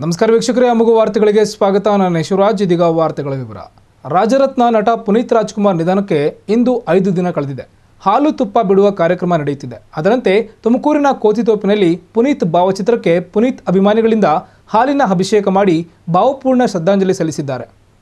ನಮಸ್ಕಾರ ವೀಕ್ಷಕರೇ ಅಮಗು ವಾರ್ತೆಗಳಿಗೆ ಸ್ವಾಗತ ನಾನು ಯಶವರಾಜ್ ಇದೀಗ ವಾರ್ತೆಗಳ ವಿವರ ರಾಜರತ್ನ ನಟ ಪುನೀತ್ ರಾಜ್ಕುಮಾರ್ ನಿಧನಕ್ಕೆ ಇಂದು ಐದು ದಿನ ಕಳೆದಿದೆ ಹಾಲು ತುಪ್ಪ ಬಿಡುವ ಕಾರ್ಯಕ್ರಮ ನಡೆಯುತ್ತಿದೆ ಅದರಂತೆ ತುಮಕೂರಿನ ಕೋತಿತೋಪಿನಲ್ಲಿ ಪುನೀತ್ ಭಾವಚಿತ್ರಕ್ಕೆ ಪುನೀತ್ ಅಭಿಮಾನಿಗಳಿಂದ ಹಾಲಿನ ಅಭಿಷೇಕ ಮಾಡಿ ಭಾವಪೂರ್ಣ ಶ್ರದ್ಧಾಂಜಲಿ ಸಲ್ಲಿಸಿದ್ದಾರೆ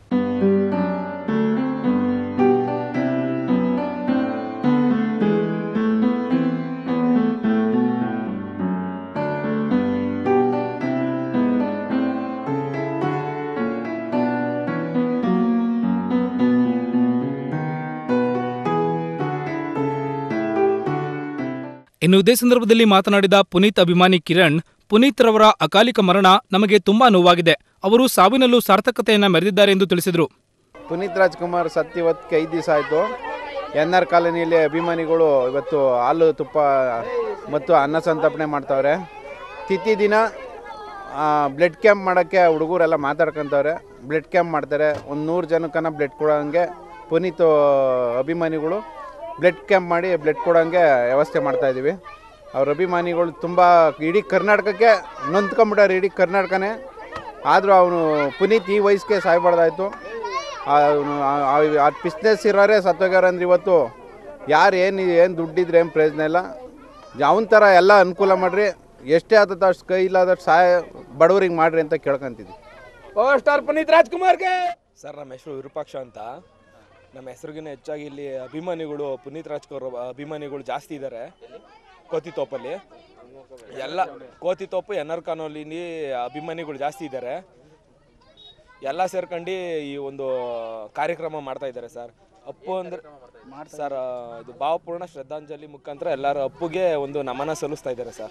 ಇನ್ನು ಇದೇ ಸಂದರ್ಭದಲ್ಲಿ ಮಾತನಾಡಿದ ಪುನೀತ್ ಅಭಿಮಾನಿ ಕಿರಣ್ ಪುನೀತ್ ರವರ ಅಕಾಲಿಕ ಮರಣ ನಮಗೆ ತುಂಬಾ ನೋವಾಗಿದೆ ಅವರು ಸಾವಿನಲ್ಲೂ ಸಾರ್ಥಕತೆಯನ್ನ ಮೆರೆದಿದ್ದಾರೆ ಎಂದು ತಿಳಿಸಿದರು ಪುನೀತ್ ರಾಜ್ಕುಮಾರ್ ಸತ್ತು ಇವತ್ತು ಐದು ದಿವಸ ಆಯಿತು ಎನ್ ಆರ್ ಕಾಲೋನಿಯಲ್ಲಿ ಅಭಿಮಾನಿಗಳು ಇವತ್ತು ಹಾಲು ತುಪ್ಪ ಮತ್ತು ಅನ್ನ ಸಂತರ್ಪಣೆ ಮಾಡ್ತಾವ್ರೆ ತಿಥಿ ದಿನ ಬ್ಲಡ್ ಕ್ಯಾಂಪ್ ಮಾಡೋಕ್ಕೆ ಹುಡುಗರೆಲ್ಲ ಮಾತಾಡ್ಕೊತವ್ರೆ ಬ್ಲಡ್ ಕ್ಯಾಂಪ್ ಮಾಡ್ತಾರೆ ಒಂದು ನೂರು ಜನಕ್ಕನ ಬ್ಲಡ್ ಕೊಡೋಂಗೆ ಪುನೀತ್ ಅಭಿಮಾನಿಗಳು ಬ್ಲಡ್ ಕ್ಯಾಂಪ್ ಮಾಡಿ ಬ್ಲಡ್ ಕೊಡೋಂಗೆ ವ್ಯವಸ್ಥೆ ಮಾಡ್ತಾಯಿದ್ದೀವಿ ಅವ್ರ ಅಭಿಮಾನಿಗಳು ತುಂಬ ಇಡೀ ಕರ್ನಾಟಕಕ್ಕೆ ನೊಂದ್ಕೊಂಬಿಟ್ಟಾರೆ ಇಡೀ ಕರ್ನಾಟಕನೇ ಆದರೂ ಅವನು ಪುನೀತ್ ಈ ವಯಸ್ಸಿಗೆ ಸಾಯ್ಬಾರ್ದಾಯ್ತು ಅವನು ಆ ಬಿಸ್ನೆಸ್ ಇರೋರೇ ಸತ್ತೋಗ್ಯಾರ ಅಂದ್ರೆ ಇವತ್ತು ಯಾರು ಏನು ಏನು ದುಡ್ಡಿದ್ರೆ ಏನು ಪ್ರಯೋಜನ ಇಲ್ಲ ಅವನ ಥರ ಎಲ್ಲ ಅನುಕೂಲ ಮಾಡಿರಿ ಎಷ್ಟೇ ಆದತ್ತು ಅಷ್ಟು ಕೈಲಾದಷ್ಟು ಸಹಾಯ ಬಡವ್ರಿಗೆ ಮಾಡಿರಿ ಅಂತ ಕೇಳ್ಕೊಂತಿದ್ವಿ ಪವರ್ ಸ್ಟಾರ್ ಪುನೀತ್ ರಾಜ್ಕುಮಾರ್ಗೆ ಸರ್ ನಮ್ಮ ಹೆಸರು ವಿರೂಪಾಕ್ಷ ಅಂತ ನಮ್ಮ ಹೆಸರಿಗಿನ ಹೆಚ್ಚಾಗಿ ಇಲ್ಲಿ ಅಭಿಮಾನಿಗಳು ಪುನೀತ್ ರಾಜ್ಕುಮಾರ್ ಅಭಿಮಾನಿಗಳು ಜಾಸ್ತಿ ಇದ್ದಾರೆ ಕೋತಿತೋಪಲ್ಲಿ ಎಲ್ಲ ಕೋತಿತೋಪು ಎನ್ ಆರ್ ಕಾನೋಲಿನಿ ಅಭಿಮಾನಿಗಳು ಜಾಸ್ತಿ ಇದ್ದಾರೆ ಎಲ್ಲ ಸೇರ್ಕೊಂಡು ಈ ಒಂದು ಕಾರ್ಯಕ್ರಮ ಮಾಡ್ತಾ ಇದ್ದಾರೆ ಸರ್ ಅಪ್ಪು ಅಂದ್ರೆ ಸರ್ ಇದು ಭಾವಪೂರ್ಣ ಶ್ರದ್ಧಾಂಜಲಿ ಮುಖಾಂತರ ಎಲ್ಲರೂ ಅಪ್ಪುಗೆ ಒಂದು ನಮನ ಸಲ್ಲಿಸ್ತಾ ಇದ್ದಾರೆ ಸರ್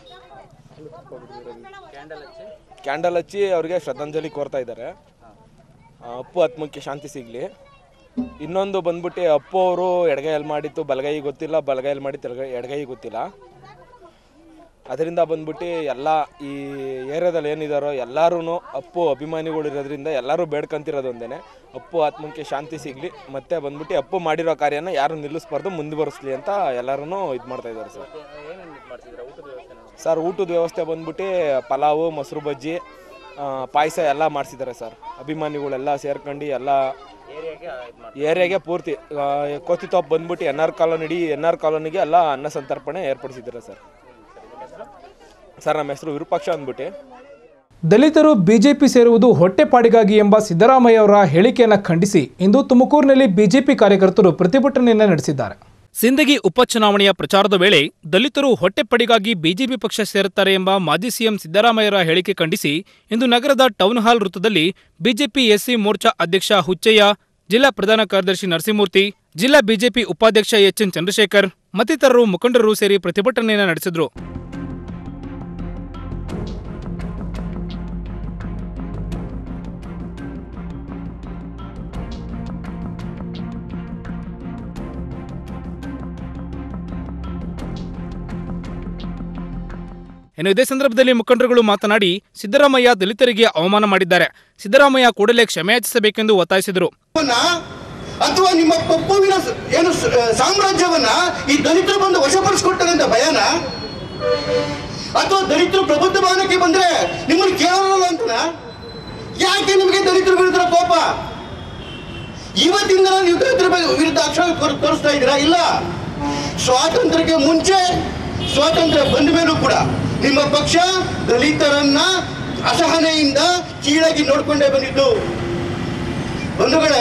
ಕ್ಯಾಂಡಲ್ ಹಚ್ಚಿ ಅವ್ರಿಗೆ ಶ್ರದ್ಧಾಂಜಲಿ ಕೋರ್ತಾ ಇದ್ದಾರೆ ಆ, ಅಪ್ಪು ಆತ್ಮಕ್ಕೆ ಶಾಂತಿ ಸಿಗಲಿ ಇನ್ನೊಂದು ಬಂದ್ಬಿಟ್ಟು ಅಪ್ಪು ಅವರು ಎಡಗೈಯಲ್ಲಿ ಮಾಡಿತ್ತು ಬಲಗೈ ಗೊತ್ತಿಲ್ಲ ಬಲಗೈಯಲ್ಲಿ ಮಾಡಿತ್ತು ಎಡಗೈ ಎಡಗೈ ಗೊತ್ತಿಲ್ಲ ಅದರಿಂದ ಬಂದ್ಬಿಟ್ಟು ಎಲ್ಲ ಈ ಏರಿಯಾದಲ್ಲಿ ಏನಿದಾರೋ ಎಲ್ಲರೂ ಅಪ್ಪು ಅಭಿಮಾನಿಗಳು ಇರೋದ್ರಿಂದ ಎಲ್ಲರೂ ಬೇಡ್ಕೊಂತಿರೋದು ಒಂದೇನೆ ಅಪ್ಪು ಆತ್ಮಕ್ಕೆ ಶಾಂತಿ ಸಿಗಲಿ ಮತ್ತೆ ಬಂದ್ಬಿಟ್ಟು ಅಪ್ಪು ಮಾಡಿರೋ ಕಾರ್ಯನ ಯಾರು ನಿಲ್ಲಿಸ್ಬಾರ್ದು ಮುಂದುವರಿಸ್ಲಿ ಅಂತ ಎಲ್ಲರೂ ಇದು ಮಾಡ್ತಾ ಇದ್ದಾರೆ ಸರ್ ಸರ್ ಊಟದ ವ್ಯವಸ್ಥೆ ಬಂದ್ಬಿಟ್ಟು ಪಲಾವು ಮೊಸರು ಬಜ್ಜಿ ಪಾಯಸ ಎಲ್ಲ ಮಾಡಿಸಿದ್ದಾರೆ ಸರ್ ಅಭಿಮಾನಿಗಳೆಲ್ಲ ಸೇರ್ಕೊಂಡು ಎಲ್ಲ ಏರಿಯಾಗೆ ಪೂರ್ತಿ ಆ, ಕೋತಿತೋಪ್ ಬಂದ್ಬಿಟ್ಟು ಎನ್ ಆರ್ ಕಾಲೋನಿ ಇಡೀ ಎನ್ ಆರ್ ಕಾಲೋನಿಗೆ ಎಲ್ಲ ಅನ್ನ ಸಂತರ್ಪಣೆ ಏರ್ಪಡಿಸಿದ್ದಾರೆ ಸರ್ ಸರ್ ನಮ್ಮ ಹೆಸರು ವಿರೂಪಾಕ್ಷ ಅಂದ್ಬಿಟ್ಟು ದಲಿತರು ಬಿಜೆಪಿ ಸೇರುವುದು ಹೊಟ್ಟೆಪಾಡಿಗಾಗಿ ಎಂಬ ಸಿದ್ದರಾಮಯ್ಯ ಅವರ ಹೇಳಿಕೆಯನ್ನು ಖಂಡಿಸಿ ಇಂದು ತುಮಕೂರಿನಲ್ಲಿ ಬಿಜೆಪಿ ಕಾರ್ಯಕರ್ತರು ಪ್ರತಿಭಟನೆಯನ್ನು ನಡೆಸಿದ್ದಾರೆ ಸಿಂದಗಿ ಉಪಚುನಾವಣೆಯ ಪ್ರಚಾರದ ವೇಳೆ ದಲಿತರು ಹೊಟ್ಟೆಪಡಿಗಾಗಿ ಬಿಜೆಪಿ ಪಕ್ಷ ಸೇರುತ್ತಾರೆ ಎಂಬ ಮಾಜಿ ಸಿಎಂ ಸಿದ್ದರಾಮಯ್ಯರ ಹೇಳಿಕೆ ಖಂಡಿಸಿ ಇಂದು ನಗರದ ಟೌನ್ ಹಾಲ್ ವೃತ್ತದಲ್ಲಿ ಬಿಜೆಪಿ ಎಸ್ಸಿ ಮೋರ್ಚಾ ಅಧ್ಯಕ್ಷ ಹುಚ್ಚಯ್ಯ ಜಿಲ್ಲಾ ಪ್ರಧಾನ ಕಾರ್ಯದರ್ಶಿ ನರಸಿಂಹಮೂರ್ತಿ ಜಿಲ್ಲಾ ಬಿಜೆಪಿ ಉಪಾಧ್ಯಕ್ಷ ಎಚ್ಎನ್ ಚಂದ್ರಶೇಖರ್ ಮತ್ತಿತರರು ಮುಖಂಡರು ಸೇರಿ ಪ್ರತಿಭಟನೆಯನ್ನು ನಡೆಸಿದರು ಇನ್ನು ಇದೇ ಸಂದರ್ಭದಲ್ಲಿ ಮುಖಂಡರುಗಳು ಮಾತನಾಡಿ ಸಿದ್ದರಾಮಯ್ಯ ದಲಿತರಿಗೆ ಅವಮಾನ ಮಾಡಿದ್ದಾರೆ ಸಿದ್ದರಾಮಯ್ಯ ಕೂಡಲೇ ಕ್ಷಮೆಯಾಚಿಸಬೇಕೆಂದು ಒತ್ತಾಯಿಸಿದರು ವನ್ನ ಅಥವಾ ನಿಮ್ಮ ಪಪ್ಪುವಿನ ಸ- ಏನು ಸ- ಸಾಮ್ರಾಜ್ಯವನ್ನ ಈ ದಲಿತರು ಬಂದು ವಶಪಡಿಸ್ಕೊಡ್ತಾರೆ ಅಂತ ಭಯನ ಅಥವಾ ದಲಿತರು ಪ್ರಬುದ್ಧ ಭವನಕ್ಕೆ ಬಂದ್ರೆ ನಿಮ್ಮನ್ನು ಕೇಳಲ್ಲ ಅಂತನ ಯಾಕೆ ನಿಮಗೆ ದಲಿತರ ವಿರುದ್ಧ ಕೋಪ ಇವತ್ತಿಂದ ನೀವು ದಲಿತರ ಬಗ್ಗೆ ವಿರುದ್ಧ ಅಕ್ಷರ ತೋರ್- ತೋರಿಸ್ತಾ ಇದ್ದೀರಾ ಇಲ್ಲ ಸ್ವಾತಂತ್ರ್ಯಕ್ಕೆ ಮುಂಚೆ ಸ್ವಾತಂತ್ರ್ಯ ಬಂದ ಮೇಲೂ ಕೂಡ ನಿಮ್ಮ ಪಕ್ಷ ದಲಿತರನ್ನ ಅಸಹನೆಯಿಂದ ಕೀಳಾಗಿ ನೋಡ್ಕೊಂಡೇ ಬಂದಿದ್ದು ಬಂಧುಗಳೇ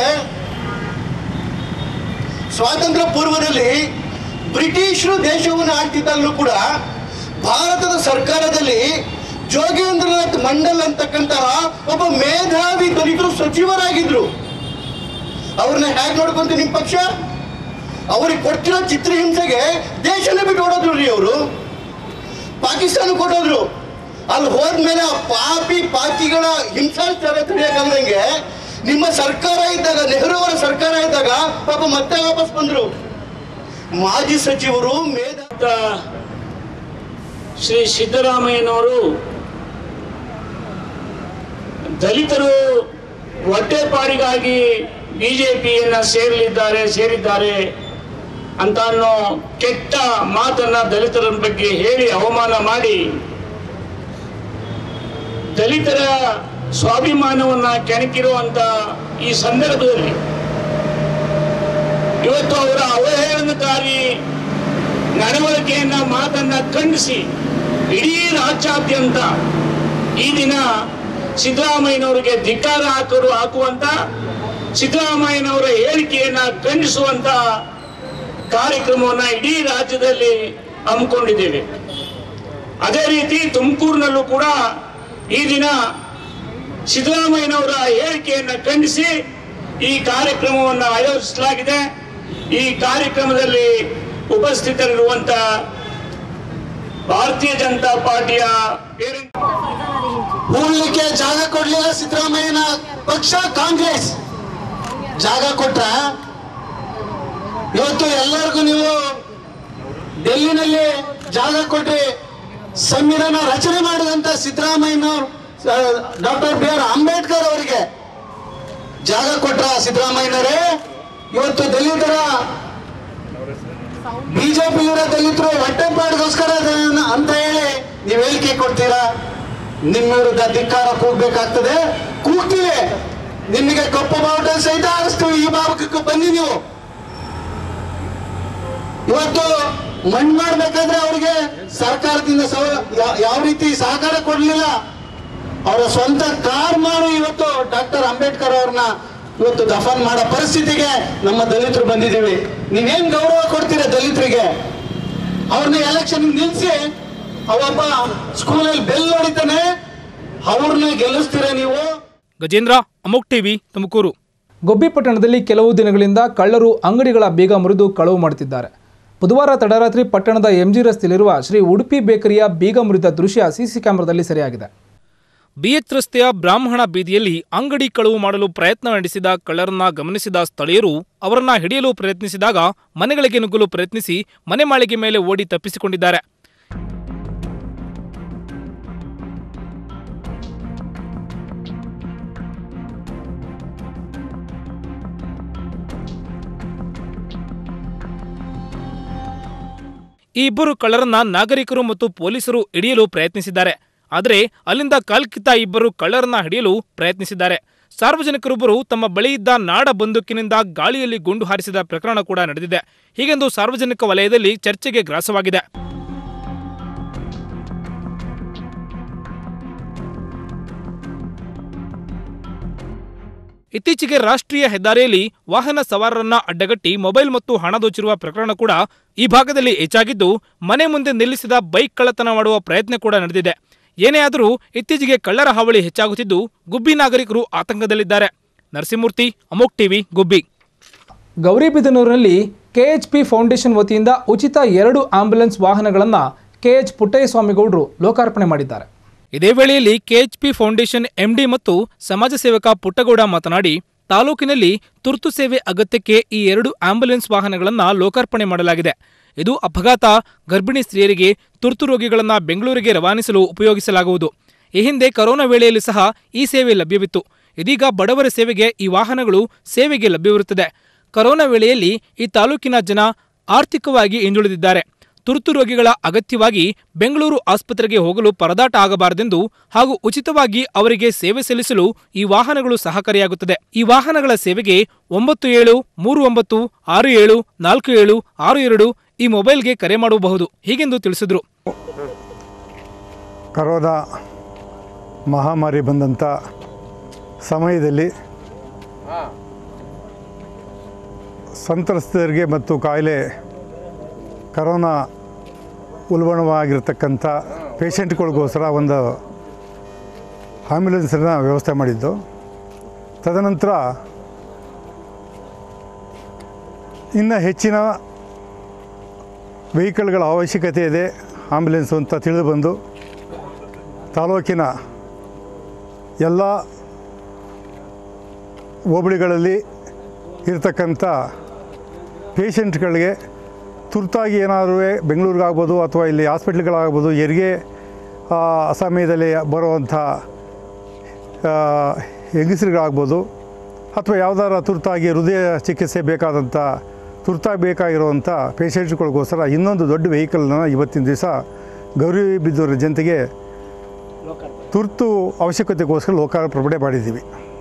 ಸ್ವಾತಂತ್ರ್ಯ ಪೂರ್ವದಲ್ಲಿ ಬ್ರಿಟಿಷರು ದೇಶವನ್ನು ಆಳ್ತಿದ್ದಾಗಲೂ ಕೂಡ ಭಾರತದ ಸರ್ಕಾರದಲ್ಲಿ ಜೋಗೇಂದ್ರನಾಥ್ ಮಂಡಲ್ ಅಂತಕ್ಕಂತಹ ಒಬ್ಬ ಮೇಧಾವಿ ದಲಿತರು ಸಚಿವರಾಗಿದ್ರು ಅವ್ರನ್ನ ಹೇಗೆ ನೋಡ್ಕೊಂತ ನಿಮ್ಮ ಪಕ್ಷ ಅವ್ರಿಗೆ ಕೊಡ್ತಿರೋ ಚಿತ್ರಹಿಂಸೆಗೆ ದೇಶನೇ ಬಿಟ್ಟು ಓಡೋದ್ರು ರೀ ಅವರು ಪಾಕಿಸ್ತಾನ ಕೊಟ್ಟೋದ್ರು ಅಲ್ಲಿ ಹೋದ್ಮೇಲೆ ಆ ಪಾಪಿ ಪಾಕಿಗಳ ಹಿಂಸಾಚಾರ ತಡೆಯಕ್ಕಾಗದಂಗೆ ನಿಮ್ಮ ಸರ್ಕಾರ ಇದ್ದಾಗ ನೆಹರು ಅವರ ಸರ್ಕಾರ ಇದ್ದಾಗ ಪಾಪ ಮತ್ತೆ ವಾಪಸ್ ಬಂದ್ರು ಮಾಜಿ ಸಚಿವರು ಮೇಧ ಅಂತ ಶ್ರೀ ಸಿದ್ದರಾಮಯ್ಯನವರು ದಲಿತರು ಹೊಟ್ಟೆಪಾಡಿಗಾಗಿ ಬಿಜೆಪಿಯನ್ನ ಸೇರಲಿದ್ದಾರೆ ಸೇರಿದ್ದಾರೆ ಅಂತ ಅನ್ನೋ ಕೆಟ್ಟ ಮಾತನ್ನ ದಲಿತರ ಬಗ್ಗೆ ಹೇಳಿ ಅವಮಾನ ಮಾಡಿ ದಲಿತರ ಸ್ವಾಭಿಮಾನವನ್ನ ಕೆಣಕಿರುವಂತ ಈ ಸಂದರ್ಭದಲ್ಲಿ ಇವತ್ತು ಅವರ ಅವಹೇಳನಕಾರಿ ನಡವಳಿಕೆಯನ್ನ ಮಾತನ್ನ ಖಂಡಿಸಿ ಇಡೀ ರಾಜ್ಯಾದ್ಯಂತ ಈ ದಿನ ಸಿದ್ದರಾಮಯ್ಯನವರಿಗೆ ಧಿಕ್ಕಾರ ಹಾಕರು ಹಾಕುವಂತ ಸಿದ್ದರಾಮಯ್ಯನವರ ಹೇಳಿಕೆಯನ್ನ ಖಂಡಿಸುವಂತ ಕಾರ್ಯಕ್ರಮವನ್ನ ಇಡೀ ರಾಜ್ಯದಲ್ಲಿ ಹಮ್ಮಿಕೊಂಡಿದ್ದೇವೆ ಅದೇ ರೀತಿ ತುಮಕೂರಿನಲ್ಲೂ ಕೂಡ ಈ ದಿನ ಸಿದ್ದರಾಮಯ್ಯನವರ ಹೇಳಿಕೆಯನ್ನ ಖಂಡಿಸಿ ಈ ಕಾರ್ಯಕ್ರಮವನ್ನು ಆಯೋಜಿಸಲಾಗಿದೆ ಈ ಕಾರ್ಯಕ್ರಮದಲ್ಲಿ ಉಪಸ್ಥಿತರಿರುವಂತ ಭಾರತೀಯ ಜನತಾ ಪಾರ್ಟಿಯ ಪೇರೆಂಟ್ ಹೂಡ್ಲಿಕ್ಕೆ ಜಾಗ ಕೊಡ್ಲಿಲ್ಲ ಸಿದ್ದರಾಮಯ್ಯನ ಪಕ್ಷ ಕಾಂಗ್ರೆಸ್ ಜಾಗ ಕೊಟ್ರ ಇವತ್ತು ಎಲ್ಲರಿಗೂ ನೀವು ಡೆಲ್ಲಿನಲ್ಲಿ ಜಾಗ ಕೊಟ್ರಿ ಸಂವಿಧಾನ ರಚನೆ ಮಾಡಿದಂತ ಸಿದ್ದರಾಮಯ್ಯನವರು ಡಾಕ್ಟರ್ ಬಿ ಆರ್ ಅಂಬೇಡ್ಕರ್ ಅವರಿಗೆ ಜಾಗ ಕೊಟ್ರ ಸಿದ್ದರಾಮಯ್ಯನವರೇ ಇವತ್ತು ದಲಿತರ ಬಿಜೆಪಿ ಇವರ ದಲಿತರು ಹೊಟ್ಟೆಪಾಡಿಗೋಸ್ಕರ ಅದನ್ನ- ಅಂತ ಹೇಳಿ ನೀವು ಹೇಳಿಕೆ ಕೊಡ್ತೀರಾ ನಿಮ್ಮ ವಿರುದ್ಧ ಧಿಕ್ಕಾರ ಕೂಗ್ಬೇಕಾಗ್ತದೆ ಕೂಗ್ತೀವಿ ನಿಮಗೆ ಕಪ್ಪು ಬಾವುಟ ಸಹಿತ ಆರಿಸ್ತೀವಿ ಈ ಭಾಗಕ್ಕೆ ಬನ್ನಿ ನೀವು ಇವತ್ತು ಮಣ್ಣು ಮಾಡ್ಬೇಕಾದ್ರೆ ಅವ್ರಿಗೆ ಸರ್ಕಾರದಿಂದ ಸವ- ಯಾ- ಯಾವ ರೀತಿ ಸಹಕಾರ ಕೊಡ್ಲಿಲ್ಲ ಅವರ ಸ್ವಂತ ಕಾರ್ ಮಾರು ಇವತ್ತು ಡಾಕ್ಟರ್ ಅಂಬೇಡ್ಕರ್ ಅವ್ರನ್ನ ಇವತ್ತು ದಫನ್ ಮಾಡೋ ಪರಿಸ್ಥಿತಿಗೆ ನಮ್ಮ ದಲಿತರು ಬಂದಿದ್ದೀವಿ ನೀವೇನ್ ಗೌರವ ಕೊಡ್ತೀರಾ ದಲಿತರಿಗೆ ಅವ್ರನ್ನ ಎಲೆಕ್ಷನ್ ನಿಲ್ಸಿ ಅವೊಬ್ಬ ಸ್ಕೂಲಲ್ಲಿ ಬೆಲ್ ಹೊಡಿತಾನೆ ಅವ್ರನ್ನ ಗೆಲ್ಲಿಸ್ತೀರಾ ನೀವು ಗಜೇಂದ್ರ ಅಮೋಕ್ ಟಿವಿ ತುಮಕೂರು ಗೊಬ್ಬಿ ಪಟ್ಟಣದಲ್ಲಿ ಕೆಲವು ದಿನಗಳಿಂದ ಕಳ್ಳರು ಅಂಗಡಿಗಳ ಬೀಗ ಮುರಿದು ಕಳವು ಮಾಡುತ್ತಿದ್ದಾರೆ ಬುಧವಾರ ತಡರಾತ್ರಿ ಪಟ್ಟಣದ ಎಂಜಿ ರಸ್ತೆಯಲ್ಲಿರುವ ಶ್ರೀ ಉಡುಪಿ ಬೇಕರಿಯ ಬೀಗ ಮುರಿದ ದೃಶ್ಯ ಸಿಸಿ ಕ್ಯಾಮೆರಾದಲ್ಲಿ ಸೆರೆಯಾಗಿದೆ ಬಿಎಚ್ ರಸ್ತೆಯ ಬ್ರಾಹ್ಮಣ ಬೀದಿಯಲ್ಲಿ ಅಂಗಡಿ ಕಳವು ಮಾಡಲು ಪ್ರಯತ್ನ ನಡೆಸಿದ ಕಳ್ಳರನ್ನ ಗಮನಿಸಿದ ಸ್ಥಳೀಯರು ಅವರನ್ನ ಹಿಡಿಯಲು ಪ್ರಯತ್ನಿಸಿದಾಗ ಮನೆಗಳಿಗೆ ನುಗ್ಗಲು ಪ್ರಯತ್ನಿಸಿ ಮನೆ ಮಾಳಿಗೆ ಮೇಲೆ ಓಡಿ ತಪ್ಪಿಸಿಕೊಂಡಿದ್ದಾರೆ ಈ ಇಬ್ಬರು ಕಳ್ಳರನ್ನ ನಾಗರಿಕರು ಮತ್ತು ಪೊಲೀಸರು ಹಿಡಿಯಲು ಪ್ರಯತ್ನಿಸಿದ್ದಾರೆ ಆದರೆ ಅಲ್ಲಿಂದ ಕಾಲ್ಕಿತ್ತ ಇಬ್ಬರು ಕಳ್ಳರನ್ನ ಹಿಡಿಯಲು ಪ್ರಯತ್ನಿಸಿದ್ದಾರೆ ಸಾರ್ವಜನಿಕರೊಬ್ಬರು ತಮ್ಮ ಬಳಿ ಇದ್ದ ನಾಡ ಬಂದೂಕಿನಿಂದ ಗಾಳಿಯಲ್ಲಿ ಗುಂಡು ಹಾರಿಸಿದ ಪ್ರಕರಣ ಕೂಡ ನಡೆದಿದೆ ಹೀಗೆಂದು ಸಾರ್ವಜನಿಕ ವಲಯದಲ್ಲಿ ಚರ್ಚೆಗೆ ಗ್ರಾಸವಾಗಿದೆ ಇತ್ತೀಚೆಗೆ ರಾಷ್ಟ್ರೀಯ ಹೆದ್ದಾರಿಯಲ್ಲಿ ವಾಹನ ಸವಾರರನ್ನ ಅಡ್ಡಗಟ್ಟಿ ಮೊಬೈಲ್ ಮತ್ತು ಹಣ ದೋಚಿರುವ ಪ್ರಕರಣ ಕೂಡ ಈ ಭಾಗದಲ್ಲಿ ಹೆಚ್ಚಾಗಿದ್ದು ಮನೆ ಮುಂದೆ ನಿಲ್ಲಿಸಿದ ಬೈಕ್ ಕಳ್ಳತನ ಮಾಡುವ ಪ್ರಯತ್ನ ಕೂಡ ನಡೆದಿದೆ ಏನೇ ಆದರೂ ಇತ್ತೀಚೆಗೆ ಕಳ್ಳರ ಹಾವಳಿ ಹೆಚ್ಚಾಗುತ್ತಿದ್ದು ಗುಬ್ಬಿ ನಾಗರಿಕರು ಆತಂಕದಲ್ಲಿದ್ದಾರೆ ನರಸಿಂಹಮೂರ್ತಿ ಅಮೋಕ್ ಟಿವಿ ಗುಬ್ಬಿ ಗೌರಿಬಿದನೂರಿನಲ್ಲಿ ಕೆಎಚ್ಪಿ ಫೌಂಡೇಶನ್ ವತಿಯಿಂದ ಉಚಿತ ಎರಡು ಆಂಬ್ಯುಲೆನ್ಸ್ ವಾಹನಗಳನ್ನು ಕೆಎಚ್ ಪುಟ್ಟಯ್ಯ ಸ್ವಾಮಿಗೌಡರು ಲೋಕಾರ್ಪಣೆ ಮಾಡಿದ್ದಾರೆ ಇದೇ ವೇಳೆಯಲ್ಲಿ ಕೆಎಚ್ಪಿ ಫೌಂಡೇಶನ್ ಎಂಡಿ ಮತ್ತು ಸಮಾಜ ಸೇವಕ ಪುಟ್ಟಗೌಡ ಮಾತನಾಡಿ ತಾಲೂಕಿನಲ್ಲಿ ತುರ್ತು ಸೇವೆ ಅಗತ್ಯಕ್ಕೆ ಈ ಎರಡು ಆಂಬ್ಯುಲೆನ್ಸ್ ವಾಹನಗಳನ್ನು ಲೋಕಾರ್ಪಣೆ ಮಾಡಲಾಗಿದೆ ಇದು ಅಪಘಾತ ಗರ್ಭಿಣಿ ಸ್ತ್ರೀಯರಿಗೆ ತುರ್ತು ರೋಗಿಗಳನ್ನು ಬೆಂಗಳೂರಿಗೆ ರವಾನಿಸಲು ಉಪಯೋಗಿಸಲಾಗುವುದು ಈ ಹಿಂದೆ ಕರೋನಾ ವೇಳೆಯಲ್ಲಿ ಸಹ ಈ ಸೇವೆ ಲಭ್ಯವಿತ್ತು ಇದೀಗ ಬಡವರ ಸೇವೆಗೆ ಈ ವಾಹನಗಳು ಸೇವೆಗೆ ಲಭ್ಯವಿರುತ್ತದೆ ಕರೋನಾ ವೇಳೆಯಲ್ಲಿ ಈ ತಾಲೂಕಿನ ಜನ ಆರ್ಥಿಕವಾಗಿ ಹಿಂದುಳಿದಿದ್ದಾರೆ ತುರ್ತು ರೋಗಿಗಳ ಅಗತ್ಯವಾಗಿ ಬೆಂಗಳೂರು ಆಸ್ಪತ್ರೆಗೆ ಹೋಗಲು ಪರದಾಟ ಆಗಬಾರದೆಂದು ಹಾಗೂ ಉಚಿತವಾಗಿ ಅವರಿಗೆ ಸೇವೆ ಸಲ್ಲಿಸಲು ಈ ವಾಹನಗಳು ಸಹಕಾರಿಯಾಗುತ್ತದೆ ಈ ವಾಹನಗಳ ಸೇವೆಗೆ ಒಂಬತ್ತು ಏಳು ಮೂರು ಒಂಬತ್ತು ಆರು ಏಳು ನಾಲ್ಕು ಏಳು ಆರು ಎರಡು ಈ ಮೊಬೈಲ್ಗೆ ಕರೆ ಮಾಡಬಹುದು ಹೀಗೆಂದು ತಿಳಿಸಿದರು ಕರೋನಾ ಮಹಾಮಾರಿ ಬಂದಂಥ ಸಮಯದಲ್ಲಿ ಸಂತ್ರಸ್ತರಿಗೆ ಮತ್ತು ಕಾಯಿಲೆ ಕರೋನಾ ಉಲ್ಬಣವಾಗಿರ್ತಕ್ಕಂಥ ಪೇಷಂಟ್ಗಳಿಗೋಸ್ಕರ ಒಂದು ಆ್ಯಂಬುಲೆನ್ಸನ್ನ ವ್ಯವಸ್ಥೆ ಮಾಡಿದ್ದು ತದನಂತರ ಇನ್ನು ಹೆಚ್ಚಿನ ವೆಹಿಕಲ್ಗಳ ಅವಶ್ಯಕತೆ ಇದೆ ಆಂಬ್ಯುಲೆನ್ಸು ಅಂತ ತಿಳಿದು ಬಂದು ತಾಲೂಕಿನ ಎಲ್ಲ ಹೋಬಳಿಗಳಲ್ಲಿ ಇರತಕ್ಕಂಥ ಪೇಷಂಟ್ಗಳಿಗೆ ತುರ್ತಾಗಿ ಏನಾದರೂ ಬೆಂಗಳೂರಿಗಾಗ್ಬೋದು ಅಥವಾ ಇಲ್ಲಿ ಹಾಸ್ಪಿಟ್ಲ್ಗಳಾಗ್ಬೋದು ಹೆರಿಗೆ ಆ, ಸಮಯದಲ್ಲಿ ಬರುವಂಥ ಹೆಂಗಸರಿಗಾಗ್ಬೋದು ಅಥವಾ ಯಾವ್ದಾರ ತುರ್ತಾಗಿ ಹೃದಯ ಚಿಕಿತ್ಸೆ ಬೇಕಾದಂಥ ತುರ್ತಾಗಿ ಬೇಕಾಗಿರುವಂಥ ಪೇಷಂಟ್ಗಳಿಗೋಸ್ಕರ ಇನ್ನೊಂದು ದೊಡ್ಡ ವೆಹಿಕಲ್ನ ಇವತ್ತಿನ ದಿವಸ ಗೌರಿಬಿದ್ದೂರು ಜನತೆಗೆ ತುರ್ತು ಅವಶ್ಯಕತೆಗೋಸ್ಕರ ಲೋಕಾರ್ಪಣೆ ಮಾಡಿದ್ದೀವಿ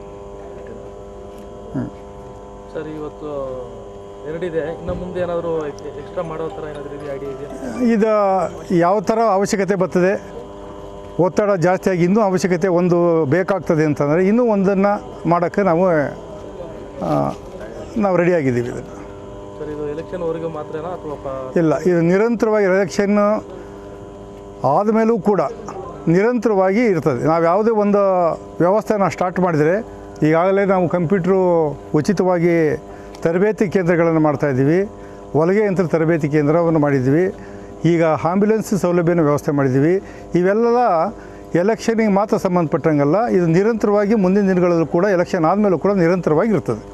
ಸರ್ ಇವತ್ತು ಎರಡಿದೆ ಇನ್ನು ಮುಂದೆ ಏನಾದರೂ ಎಕ್ಸ್ಟ್ರಾ ಮಾಡೋ ಥರ ಏನಾದರೂ ಇದೆಯಾ ಐಡಿಯಾ ಇದೆಯಾ ಇದು ಯಾವ ಥರ ಅವಶ್ಯಕತೆ ಬರ್ತದೆ ಒತ್ತಡ ಜಾಸ್ತಿಯಾಗಿ ಇನ್ನೂ ಅವಶ್ಯಕತೆ ಒಂದು ಬೇಕಾಗ್ತದೆ ಅಂತಂದರೆ ಇನ್ನೂ ಒಂದನ್ನು ಮಾಡೋಕ್ಕೆ ನಾವು ಆ, ನಾವು ರೆಡಿಯಾಗಿದ್ದೀವಿ ಇದನ್ನು ಸರ್ ಇದು ಎಲೆಕ್ಷನ್ವರೆಗೂ ಮಾತ್ರನಾ ಅಥವಾ ಪ- ಇಲ್ಲ ಇದು ನಿರಂತರವಾಗಿ ಎಲೆಕ್ಷನ್ ಆದಮೇಲೂ ಕೂಡ ನಿರಂತರವಾಗಿ ಇರ್ತದೆ ನಾವು ಯಾವುದೇ ಒಂದು ವ್ಯವಸ್ಥೆನ ಸ್ಟಾರ್ಟ್ ಮಾಡಿದರೆ ಈಗಾಗಲೇ ನಾವು ಕಂಪ್ಯೂಟ್ರು ಉಚಿತವಾಗಿ ತರಬೇತಿ ಕೇಂದ್ರಗಳನ್ನು ಮಾಡ್ತಾಯಿದ್ದೀವಿ ಹೊಲಿಗೆ ಯಂತ್ರ ತರಬೇತಿ ಕೇಂದ್ರವನ್ನು ಮಾಡಿದ್ದೀವಿ ಈಗ ಆಂಬ್ಯುಲೆನ್ಸ್ ಸೌಲಭ್ಯನ ವ್ಯವಸ್ಥೆ ಮಾಡಿದ್ದೀವಿ ಇವೆಲ್ಲ ಎಲೆಕ್ಷನಿಗೆ ಮಾತ್ರ ಸಂಬಂಧಪಟ್ಟಂಗಲ್ಲ ಇದು ನಿರಂತರವಾಗಿ ಮುಂದಿನ ದಿನಗಳಲ್ಲೂ ಕೂಡ ಎಲೆಕ್ಷನ್ ಆದಮೇಲೂ ಕೂಡ ನಿರಂತರವಾಗಿ ಇರ್ತದೆ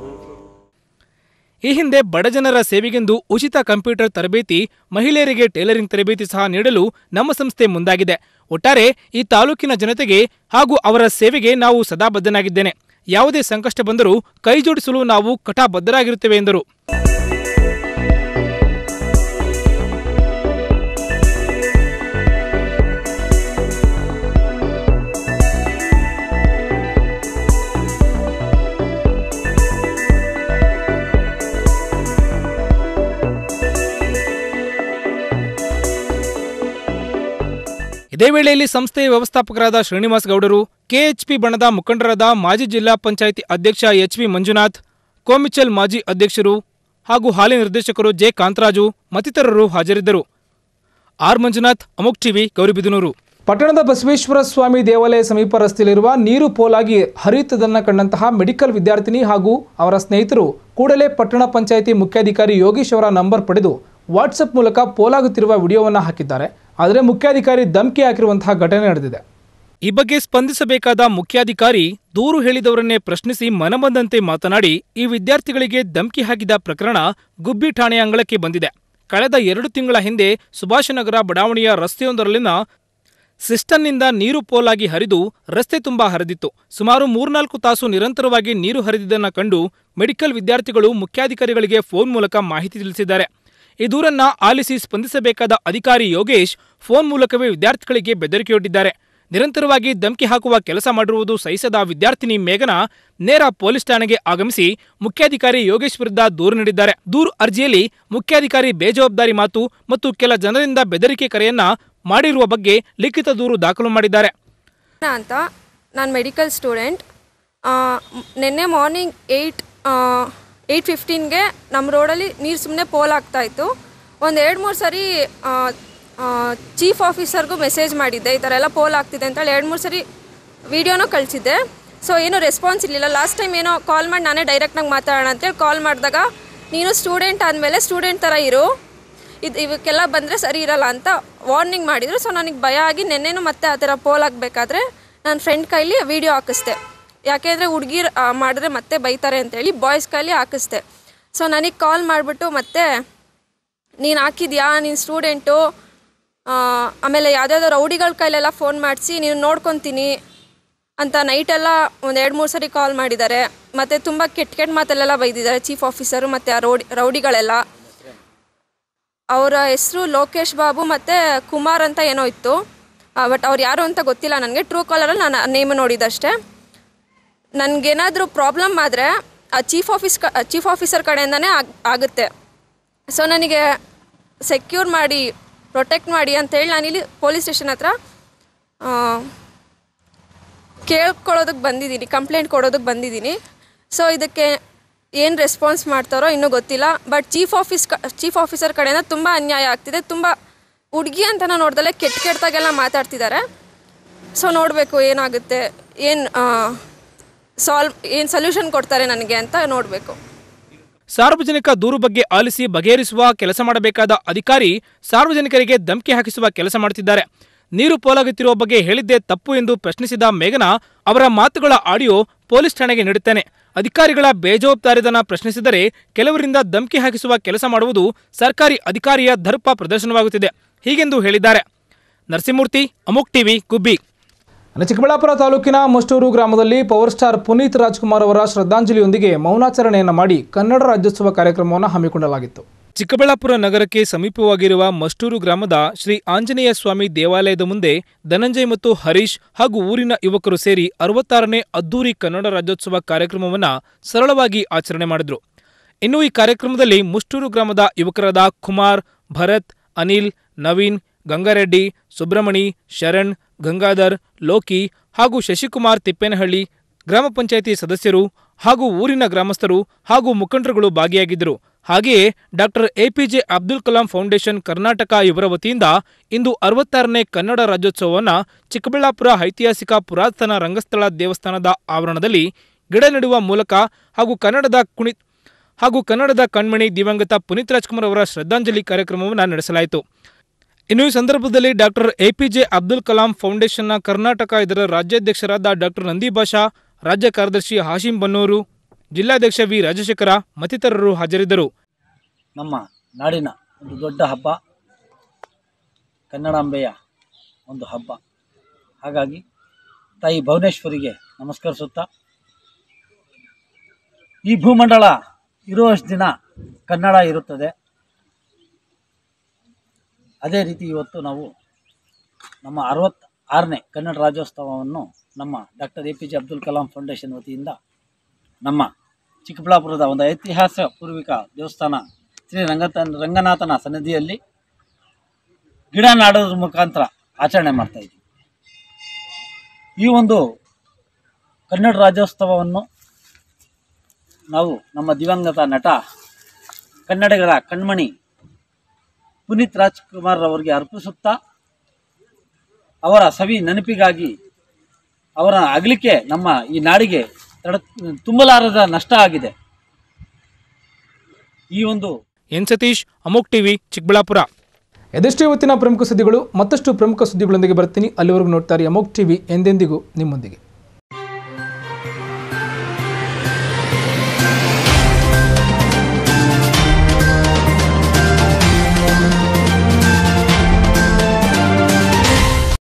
ಈ ಹಿಂದೆ ಬಡಜನರ ಸೇವೆಗೆಂದು ಉಚಿತ ಕಂಪ್ಯೂಟರ್ ತರಬೇತಿ ಮಹಿಳೆಯರಿಗೆ ಟೈಲರಿಂಗ್ ತರಬೇತಿ ಸಹ ನೀಡಲು ನಮ್ಮ ಸಂಸ್ಥೆ ಮುಂದಾಗಿದೆ ಒಟ್ಟಾರೆ ಈ ತಾಲೂಕಿನ ಜನತೆಗೆ ಹಾಗೂ ಅವರ ಸೇವೆಗೆ ನಾವು ಸದಾ ಬದ್ಧನಾಗಿದ್ದೇನೆ ಯಾವುದೇ ಸಂಕಷ್ಟ ಬಂದರೂ ಕೈ ಜೋಡಿಸಲು ನಾವು ಕಟಾಬದ್ಧರಾಗಿರುತ್ತೇವೆ ಎಂದರು ಇದೇ ವೇಳೆಯಲ್ಲಿ ಸಂಸ್ಥೆಯ ವ್ಯವಸ್ಥಾಪಕರಾದ ಶ್ರೀನಿವಾಸ್ ಗೌಡರು ಕೆಎಚ್ಪಿ ಬಣದ ಮುಖಂಡರಾದ ಮಾಜಿ ಜಿಲ್ಲಾ ಪಂಚಾಯಿತಿ ಅಧ್ಯಕ್ಷ ಎಚ್ವಿ ಮಂಜುನಾಥ್ ಕೋಮಿಚಲ್ ಮಾಜಿ ಅಧ್ಯಕ್ಷರು ಹಾಗೂ ಹಾಲಿ ನಿರ್ದೇಶಕರು ಜೆ ಕಾಂತರಾಜು ಮತ್ತಿತರರು ಹಾಜರಿದ್ದರು ಆರ್ ಮಂಜುನಾಥ್ ಅಮುಕ್ ಟಿವಿ ಗೌರಿಬಿದನೂರು ಪಟ್ಟಣದ ಬಸವೇಶ್ವರ ಸ್ವಾಮಿ ದೇವಾಲಯ ಸಮೀಪ ರಸ್ತೆಯಲ್ಲಿರುವ ನೀರು ಪೋಲಾಗಿ ಹರಿಯುತ್ತದನ್ನ ಕಂಡಂತಹ ಮೆಡಿಕಲ್ ವಿದ್ಯಾರ್ಥಿನಿ ಹಾಗೂ ಅವರ ಸ್ನೇಹಿತರು ಕೂಡಲೇ ಪಟ್ಟಣ ಪಂಚಾಯಿತಿ ಮುಖ್ಯಾಧಿಕಾರಿ ಯೋಗೀಶ್ ಅವರ ನಂಬರ್ ಪಡೆದು ವಾಟ್ಸಪ್ ಮೂಲಕ ಪೋಲಾಗುತ್ತಿರುವ ವಿಡಿಯೋವನ್ನು ಹಾಕಿದ್ದಾರೆ ಆದರೆ ಮುಖ್ಯಾಧಿಕಾರಿ ಧಮಕಿ ಹಾಕಿರುವಂತಹ ಘಟನೆ ನಡೆದಿದೆ ಈ ಬಗ್ಗೆ ಸ್ಪಂದಿಸಬೇಕಾದ ಮುಖ್ಯಾಧಿಕಾರಿ ದೂರು ಹೇಳಿದವರನ್ನೇ ಪ್ರಶ್ನಿಸಿ ಮನಬಂದಂತೆ ಮಾತನಾಡಿ ಈ ವಿದ್ಯಾರ್ಥಿಗಳಿಗೆ ಧಮಕಿ ಹಾಕಿದ ಪ್ರಕರಣ ಗುಬ್ಬಿ ಠಾಣೆಯ ಅಂಗಳಕ್ಕೆ ಬಂದಿದೆ ಕಳೆದ ಎರಡು ತಿಂಗಳ ಹಿಂದೆ ಸುಭಾಷನಗರ ಬಡಾವಣೆಯ ರಸ್ತೆಯೊಂದರಲ್ಲಿನ ಸಿಸ್ಟನ್ನಿಂದ ನೀರು ಪೋಲಾಗಿ ಹರಿದು ರಸ್ತೆ ತುಂಬಾ ಹರಿದಿತ್ತು ಸುಮಾರು ಮೂರ್ನಾಲ್ಕು ತಾಸು ನಿರಂತರವಾಗಿ ನೀರು ಹರಿದಿದ್ದನ್ನ ಕಂಡು ಮೆಡಿಕಲ್ ವಿದ್ಯಾರ್ಥಿಗಳು ಮುಖ್ಯಾಧಿಕಾರಿಗಳಿಗೆ ಫೋನ್ ಮೂಲಕ ಮಾಹಿತಿ ತಿಳಿಸಿದ್ದಾರೆ ಈ ದೂರನ್ನ ಆಲಿಸಿ ಸ್ಪಂದಿಸಬೇಕಾದ ಅಧಿಕಾರಿ ಯೋಗೇಶ್ ಫೋನ್ ಮೂಲಕವೇ ವಿದ್ಯಾರ್ಥಿಗಳಿಗೆ ಬೆದರಿಕೆಯೊಡ್ಡಿದ್ದಾರೆ ನಿರಂತರವಾಗಿ ಧಮಕಿ ಹಾಕುವ ಕೆಲಸ ಮಾಡಿರುವುದು ಸಹಿಸದ ವಿದ್ಯಾರ್ಥಿನಿ ಮೇಘನಾ ನೇರ ಪೊಲೀಸ್ ಠಾಣೆಗೆ ಆಗಮಿಸಿ ಮುಖ್ಯಾಧಿಕಾರಿ ಯೋಗೇಶ್ ವಿರುದ್ಧ ದೂರು ನೀಡಿದ್ದಾರೆ ದೂರು ಅರ್ಜಿಯಲ್ಲಿ ಮುಖ್ಯಾಧಿಕಾರಿ ಬೇಜವಾಬ್ದಾರಿ ಮಾತು ಮತ್ತು ಕೆಲ ಜನರಿಂದ ಬೆದರಿಕೆ ಕರೆಯನ್ನ ಮಾಡಿರುವ ಬಗ್ಗೆ ಲಿಖಿತ ದೂರು ದಾಖಲು ಮಾಡಿದ್ದಾರೆ ಅಂತ ನಾನು ಮೆಡಿಕಲ್ ಸ್ಟೂಡೆಂಟ್ ನಿನ್ನೆ ಮಾರ್ನಿಂಗ್ ಏಯ್ಟ್ ಏಯ್ಟ್ ಫಿಫ್ಟೀನ್ಗೆ ನಮ್ಮ ರೋಡಲ್ಲಿ ನೀರು ಸುಮ್ಮನೆ ಪೋಲ್ ಆಗ್ತಾಯಿತ್ತು ಒಂದು ಎರಡು ಮೂರು ಸರಿ ಚೀಫ್ ಆಫೀಸರ್ಗೂ ಮೆಸೇಜ್ ಮಾಡಿದ್ದೆ ಈ ಥರ ಎಲ್ಲ ಪೋಲ್ ಆಗ್ತಿದೆ ಅಂತೇಳಿ ಎರಡು ಮೂರು ಸರಿ ವೀಡಿಯೋನೂ ಕಳಿಸಿದ್ದೆ ಸೊ ಏನೂ ರೆಸ್ಪಾನ್ಸ್ ಇರಲಿಲ್ಲ ಲಾಸ್ಟ್ ಟೈಮ್ ಏನೋ ಕಾಲ್ ಮಾಡಿ ನಾನೇ ಡೈರೆಕ್ಟಾಗಿ ಮಾತಾಡೋಣ ಅಂತೇಳಿ ಕಾಲ್ ಮಾಡಿದಾಗ ನೀನು ಸ್ಟೂಡೆಂಟ್ ಆದಮೇಲೆ ಸ್ಟೂಡೆಂಟ್ ಥರ ಇರು ಇದು ಇವಕ್ಕೆಲ್ಲ ಬಂದರೆ ಸರಿ ಇರಲ್ಲ ಅಂತ ವಾರ್ನಿಂಗ್ ಮಾಡಿದರು ಸೊ ನನಗೆ ಭಯ ಆಗಿ ನೆನ್ನೆನೂ ಮತ್ತೆ ಆ ಥರ ಪೋಲ್ ಆಗಬೇಕಾದ್ರೆ ನನ್ನ ಫ್ರೆಂಡ್ ಕೈಲಿ ವೀಡಿಯೋ ಹಾಕಿಸ್ದೆ ಯಾಕೆಂದರೆ ಹುಡುಗಿರ್ ಮಾಡಿದ್ರೆ ಮತ್ತೆ ಬೈತಾರೆ ಅಂತೇಳಿ ಬಾಯ್ಸ್ ಕೈಲಿ ಹಾಕಿಸ್ದೆ ಸೊ ನನಗೆ ಕಾಲ್ ಮಾಡಿಬಿಟ್ಟು ಮತ್ತೆ ನೀನು ಹಾಕಿದ್ಯಾ ನೀನು ಸ್ಟೂಡೆಂಟು ಆಮೇಲೆ ಯಾವುದಾದ್ರು ರೌಡಿಗಳ ಕೈಲೆಲ್ಲ ಫೋನ್ ಮಾಡಿಸಿ ನೀನು ನೋಡ್ಕೊತೀನಿ ಅಂತ ನೈಟೆಲ್ಲ ಒಂದು ಎರಡು ಮೂರು ಸರಿ ಕಾಲ್ ಮಾಡಿದ್ದಾರೆ ಮತ್ತು ತುಂಬ ಕೆಟ್ಟ ಕೆಟ್ಟ ಮಾತಲ್ಲೆಲ್ಲ ಬೈದಿದ್ದಾರೆ ಚೀಫ್ ಆಫೀಸರು ಮತ್ತು ಆ ರೌಡಿ ರೌಡಿಗಳೆಲ್ಲ ಅವರ ಹೆಸರು ಲೋಕೇಶ್ ಬಾಬು ಮತ್ತು ಕುಮಾರ್ ಅಂತ ಏನೋ ಇತ್ತು ಬಟ್ ಅವ್ರು ಯಾರು ಅಂತ ಗೊತ್ತಿಲ್ಲ ನನಗೆ ಟ್ರೂ ಕಾಲರಲ್ಲಿ ನಾನು ನೇಮ್ ನೋಡಿದಷ್ಟೇ ನನಗೇನಾದರೂ ಪ್ರಾಬ್ಲಮ್ ಆದರೆ ಆ ಚೀಫ್ ಆಫೀಸ್ ಕ ಚೀಫ್ ಆಫೀಸರ್ ಕಡೆಯಿಂದನೇ ಆಗ್ ಆಗುತ್ತೆ ಸೊ ನನಗೆ ಸೆಕ್ಯೂರ್ ಮಾಡಿ ಪ್ರೊಟೆಕ್ಟ್ ಮಾಡಿ ಅಂತೇಳಿ ನಾನಿಲ್ಲಿ ಪೊಲೀಸ್ ಸ್ಟೇಷನ್ ಹತ್ರ ಆ, ಕೇಳ್ಕೊಳ್ಳೋದಕ್ಕೆ ಬಂದಿದ್ದೀನಿ ಕಂಪ್ಲೇಂಟ್ ಕೊಡೋದಕ್ಕೆ ಬಂದಿದ್ದೀನಿ ಸೊ ಇದಕ್ಕೆ ಏನು ರೆಸ್ಪಾನ್ಸ್ ಮಾಡ್ತಾರೋ ಇನ್ನೂ ಗೊತ್ತಿಲ್ಲ ಬಟ್ ಚೀಫ್ ಆಫೀಸ್ ಕ ಚೀಫ್ ಆಫೀಸರ್ ಕಡೆಯಿಂದ ತುಂಬ ಅನ್ಯಾಯ ಆಗ್ತಿದೆ ತುಂಬ ಹುಡುಗಿ ಅಂತ ನಾನು ನೋಡ್ದಲ್ಲೇ ಕೆಟ್ಟ ಕೆಟ್ಟದಾಗೆಲ್ಲ ಮಾತಾಡ್ತಿದ್ದಾರೆ ಸೊ ನೋಡಬೇಕು ಏನಾಗುತ್ತೆ ಏನು ಸಾಲ್ವ್ ಏನು ಸೊಲ್ಯೂಷನ್ ಕೊಡ್ತಾರೆ ನನಗೆ ಅಂತ ನೋಡಬೇಕು ಸಾರ್ವಜನಿಕ ದೂರು ಬಗ್ಗೆ ಆಲಿಸಿ ಬಗೆಹರಿಸುವ ಕೆಲಸ ಮಾಡಬೇಕಾದ ಅಧಿಕಾರಿ ಸಾರ್ವಜನಿಕರಿಗೆ ಧಮಕಿ ಹಾಕಿಸುವ ಕೆಲಸ ಮಾಡುತ್ತಿದ್ದಾರೆ ನೀರು ಪೋಲಾಗುತ್ತಿರುವ ಬಗ್ಗೆ ಹೇಳಿದ್ದೇ ತಪ್ಪು ಎಂದು ಪ್ರಶ್ನಿಸಿದ ಮೇಘನಾ ಅವರ ಮಾತುಗಳ ಆಡಿಯೋ ಪೊಲೀಸ್ ಠಾಣೆಗೆ ನೀಡುತ್ತೇನೆ ಅಧಿಕಾರಿಗಳ ಬೇಜವಾಬ್ದಾರಿತನ ಪ್ರಶ್ನಿಸಿದರೆ ಕೆಲವರಿಂದ ಧಮಕಿ ಹಾಕಿಸುವ ಕೆಲಸ ಮಾಡುವುದು ಸರ್ಕಾರಿ ಅಧಿಕಾರಿಯ ದರ್ಪ ಪ್ರದರ್ಶನವಾಗುತ್ತಿದೆ ಹೀಗೆಂದು ಹೇಳಿದ್ದಾರೆ ನರಸಿಂಹಮೂರ್ತಿ ಅಮುಕ್ ಟಿವಿ ಗುಬ್ಬಿ ಇನ್ನು ಚಿಕ್ಕಬಳ್ಳಾಪುರ ತಾಲೂಕಿನ ಮಷ್ಟೂರು ಗ್ರಾಮದಲ್ಲಿ ಪವರ್ ಸ್ಟಾರ್ ಪುನೀತ್ ರಾಜ್ಕುಮಾರ್ ಅವರ ಶ್ರದ್ಧಾಂಜಲಿಯೊಂದಿಗೆ ಮೌನಾಚರಣೆಯನ್ನು ಮಾಡಿ ಕನ್ನಡ ರಾಜ್ಯೋತ್ಸವ ಕಾರ್ಯಕ್ರಮವನ್ನು ಹಮ್ಮಿಕೊಳ್ಳಲಾಗಿತ್ತು ಚಿಕ್ಕಬಳ್ಳಾಪುರ ನಗರಕ್ಕೆ ಸಮೀಪವಾಗಿರುವ ಮಷ್ಟೂರು ಗ್ರಾಮದ ಶ್ರೀ ಆಂಜನೇಯ ಸ್ವಾಮಿ ದೇವಾಲಯದ ಮುಂದೆ ಧನಂಜಯ್ ಮತ್ತು ಹರೀಶ್ ಹಾಗೂ ಊರಿನ ಯುವಕರು ಸೇರಿ ಅರವತ್ತಾರನೇ ಅದ್ದೂರಿ ಕನ್ನಡ ರಾಜ್ಯೋತ್ಸವ ಕಾರ್ಯಕ್ರಮವನ್ನು ಸರಳವಾಗಿ ಆಚರಣೆ ಮಾಡಿದ್ರು ಇನ್ನು ಈ ಕಾರ್ಯಕ್ರಮದಲ್ಲಿ ಮುಷ್ಟೂರು ಗ್ರಾಮದ ಯುವಕರಾದ ಕುಮಾರ್ ಭರತ್ ಅನಿಲ್ ನವೀನ್ ಗಂಗಾರೆಡ್ಡಿ ಸುಬ್ರಮಣಿ ಶರಣ್ ಗಂಗಾಧರ್ ಲೋಕಿ ಹಾಗೂ ಶಶಿಕುಮಾರ್ ತಿಪ್ಪೇನಹಳ್ಳಿ ಗ್ರಾಮ ಪಂಚಾಯಿತಿ ಸದಸ್ಯರು ಹಾಗೂ ಊರಿನ ಗ್ರಾಮಸ್ಥರು ಹಾಗೂ ಮುಖಂಡರುಗಳು ಭಾಗಿಯಾಗಿದ್ದರು ಹಾಗೆಯೇ doctor APJ Abdul Kalam foundation Karnataka ಇವರ ವತಿಯಿಂದ ಇಂದು ಅರವತ್ತಾರನೇ ಕನ್ನಡ ರಾಜ್ಯೋತ್ಸವವನ್ನು ಚಿಕ್ಕಬಳ್ಳಾಪುರ ಐತಿಹಾಸಿಕ ಪುರಾತನ ರಂಗಸ್ಥಳ ದೇವಸ್ಥಾನದ ಆವರಣದಲ್ಲಿ ಗಿಡ ನೆಡುವ ಮೂಲಕ ಹಾಗೂ ಕನ್ನಡದ ಕುಣಿ ಹಾಗೂ ಕನ್ನಡದ ಕಣ್ಮಣಿ ದಿವಂಗತ ಪುನೀತ್ ರಾಜ್ಕುಮಾರ್ ಅವರ ಶ್ರದ್ಧಾಂಜಲಿ ಕಾರ್ಯಕ್ರಮವನ್ನು ನಡೆಸಲಾಯಿತು ಇನ್ನು ಈ ಸಂದರ್ಭದಲ್ಲಿ ಡಾಕ್ಟರ್ ಎಪಿಜೆ ಅಬ್ದುಲ್ ಕಲಾಂ ಫೌಂಡೇಶನ್ನ ಕರ್ನಾಟಕ ಇದರ ರಾಜ್ಯಾಧ್ಯಕ್ಷರಾದ ಡಾಕ್ಟರ್ ನಂದಿಭಾಷಾ ರಾಜ್ಯ ಕಾರ್ಯದರ್ಶಿ ಹಾಶಿಂ ಬನ್ನೂರು ಜಿಲ್ಲಾಧ್ಯಕ್ಷ ವಿ ರಾಜಶೇಖರ ಮತ್ತಿತರರು ಹಾಜರಿದ್ದರು ನಮ್ಮ ನಾಡಿನ ಒಂದು ದೊಡ್ಡ ಹಬ್ಬ ಕನ್ನಡಾಂಬೆಯ ಒಂದು ಹಬ್ಬ ಹಾಗಾಗಿ ತಾಯಿ ಭುವನೇಶ್ವರಿಗೆ ನಮಸ್ಕರಿಸುತ್ತಾ ಈ ಭೂಮಂಡಲ ಇರುವಷ್ಟು ದಿನ ಕನ್ನಡ ಇರುತ್ತದೆ ಅದೇ ರೀತಿ ಇವತ್ತು ನಾವು ನಮ್ಮ ಅರವತ್ತ ಆರನೇ ಕನ್ನಡ ರಾಜ್ಯೋತ್ಸವವನ್ನು ನಮ್ಮ doctor A P J Abdul Kalam foundation ವತಿಯಿಂದ ನಮ್ಮ ಚಿಕ್ಕಬಳ್ಳಾಪುರದ ಒಂದು ಐತಿಹಾಸ ಪೂರ್ವಿಕ ದೇವಸ್ಥಾನ ಶ್ರೀ ರಂಗತ ರಂಗನಾಥನ ಸನ್ನಿಧಿಯಲ್ಲಿ ಗಿಡ ನಾಡೋದ್ರ ಮುಖಾಂತರ ಆಚರಣೆ ಮಾಡ್ತಾ ಇದ್ದೀವಿ ಈ ಒಂದು ಕನ್ನಡ ರಾಜ್ಯೋತ್ಸವವನ್ನು ನಾವು ನಮ್ಮ ದಿವಂಗತ ನಟ ಕನ್ನಡಿಗರ ಕಣ್ಮಣಿ ಪುನೀತ್ ರಾಜ್ಕುಮಾರ್ ಅವರಿಗೆ ಅರ್ಪಿಸುತ್ತಾ ಅವರ ಸವಿ ನೆನಪಿಗಾಗಿ ಅವರ ಅಗಲಿಕೆ ನಮ್ಮ ಈ ನಾಡಿಗೆ ತಡ ತುಂಬಲಾರದ ನಷ್ಟ ಆಗಿದೆ ಈ ಒಂದು ಎನ್ ಸತೀಶ್ ಅಮೋಕ್ ಟಿವಿ ಚಿಕ್ಕಬಳ್ಳಾಪುರ ಎದೆಷ್ಟೇ ಇವತ್ತಿನ ಪ್ರಮುಖ ಸುದ್ದಿಗಳು ಮತ್ತಷ್ಟು ಪ್ರಮುಖ ಸುದ್ದಿಗಳೊಂದಿಗೆ ಬರ್ತೀನಿ ಅಲ್ಲಿವರೆಗೂ ನೋಡ್ತಾರೆ ಅಮೋಕ್ ಟಿವಿ ಎಂದೆಂದಿಗೂ ನಿಮ್ಮೊಂದಿಗೆ